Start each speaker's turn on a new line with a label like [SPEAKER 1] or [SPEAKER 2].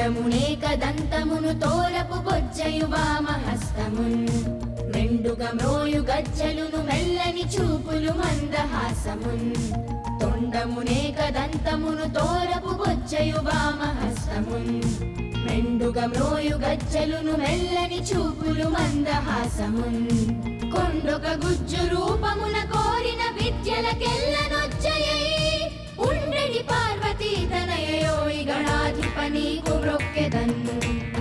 [SPEAKER 1] తొండమునేక దంతమును తోరపు బొజ్జయు వామహస్తమున్ మెండుగ మ్రోయు గజ్జలును మెల్లని చూపులు మందహాసమున్ తొండమునేక దంతమును తోరపు బొజ్జయు వామహస్తమున్ మెండుగ మ్రోయు గజ్జలును మెల్లని చూపులు మందహాసమున్ కొండొక గుజ్జు రూపమున కోరిన విద్యలకెల్లనొచ్చయై ఉండడి పార్వతీ తనయయోయి గణాధిప నీకు మ్రొక్కెదన్